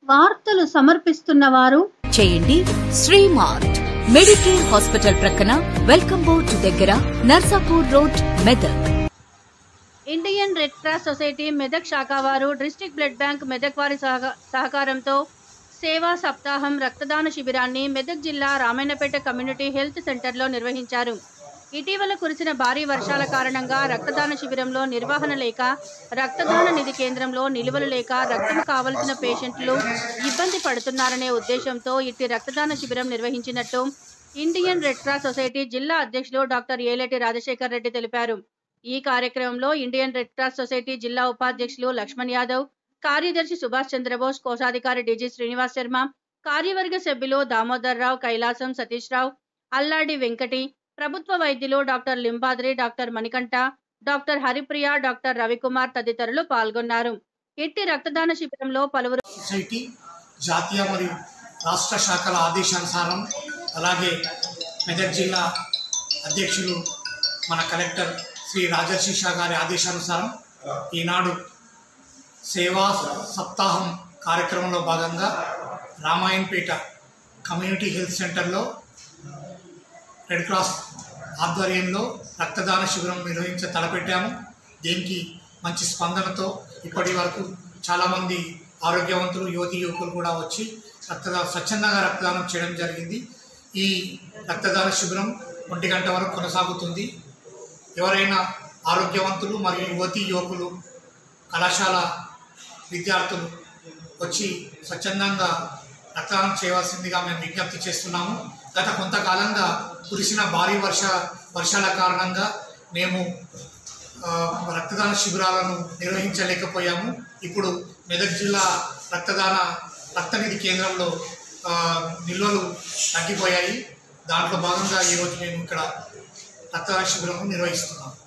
వార్తలు సమర్పిస్తున్న వారు చేయండి శ్రీమార్ట్ మెడికేర్ హాస్పిటల్ ప్రక్కన వెల్కమ్ బోర్డ్ దగ్గర Narsapur road Medak Indian Red Cross Society Medak శాఖ వారు డిస్ట్రిక్ట్ బ్లడ్ బ్యాంక్ మెదక్ వారి సహక- సహకారంతో సేవా సప్తాహం రక్తదాన శిబిరాన్ని మెదక్ జిల్లా రామాయణపేట కమ్యూనిటీ హెల్త్ సెంటర్లో నిర్వహించారు ఇటీవల కురిసిన భారీ వర్షాల కారణంగా రక్తదాన శిబిరంలో నిర్వహణ లేక రక్తదాన నిధి కేంద్రంలో నిలువలు లేక రక్తం కావలసిన పేషెంట్లు ఇబ్బంది పడుతున్నారనే ఉద్దేశంతో ఇట్టి రక్తదాన శిబిరం నిర్వహించినట్టు ఇండియన్ రెడ్ క్రాస్ సొసైటీ జిల్లా అధ్యక్షులు డాక్టర్ ఏలేటి రాజశేఖర్ రెడ్డి తెలిపారు ఈ కార్యక్రమంలో ఇండియన్ రెడ్ క్రాస్ సొసైటీ జిల్లా ఉపాధ్యక్షులు లక్ష్మణ్ యాదవ్ కార్యదర్శి సుభాష్ చంద్రబోస్ కోశాధికారి డిజి శ్రీనివాస్ శర్మ కార్యవర్గ సభ్యులు దామోదర్ రావు కైలాసం సతీష్ రావు అల్లాడి వెంకటి ప్రభుత్వ వైద్యులు doctor Limbadri doctor Manikantha doctor Haripriya doctor Ravikumar తదితరులు పాల్గొన్నారు ఇట్టి రక్తదాన శిబిరంలో పలువురు సొసైటీ జాతీయ మరియు రాష్ట్ర శాఖల ఆదేశానుసారం అలాగే మెదక్ జిల్లా అధ్యక్షులు మన కలెక్టర్ శ్రీ రాజర్షి షా గారి ఆదేశానుసారం ఈనాడు సేవా సప్తాహం కార్యక్రమంలో భాగంగా రామాయణపేట కమ్యూనిటీ హెల్త్ సెంటర్లో రెడ్ క్రాస్ ఆధ్వర్యంలో రక్తదాన శిబిరం నిర్వహించ తలపెట్టాము దీనికి మంచి స్పందనతో ఇప్పటి వరకు చాలామంది ఆరోగ్యవంతులు యువతి యువకులు కూడా వచ్చి రక్తదా స్వచ్ఛందంగా రక్తదానం చేయడం జరిగింది ఈ రక్తదాన శిబిరం ఒంటి గంట వరకు కొనసాగుతుంది ఎవరైనా ఆరోగ్యవంతులు మరియు యువతి యువకులు కళాశాల విద్యార్థులు వచ్చి స్వచ్ఛందంగా రక్తదానం చేయవలసిందిగా మేము విజ్ఞప్తి చేస్తున్నాము గత కొంతకాలంగా కురిసిన భారీ వర్ష వర్షాల కారణంగా మేము ఆ, రక్తదాన శిబిరాలను నిర్వహించలేకపోయాము ఇప్పుడు మెదక్ జిల్లా రక్తదాన రక్తనిధి కేంద్రంలో ఆ, నిల్వలు తగ్గిపోయాయి దాంట్లో భాగంగా ఈరోజు మేము ఇక్కడ రక్తదాన శిబిరం నిర్వహిస్తున్నాం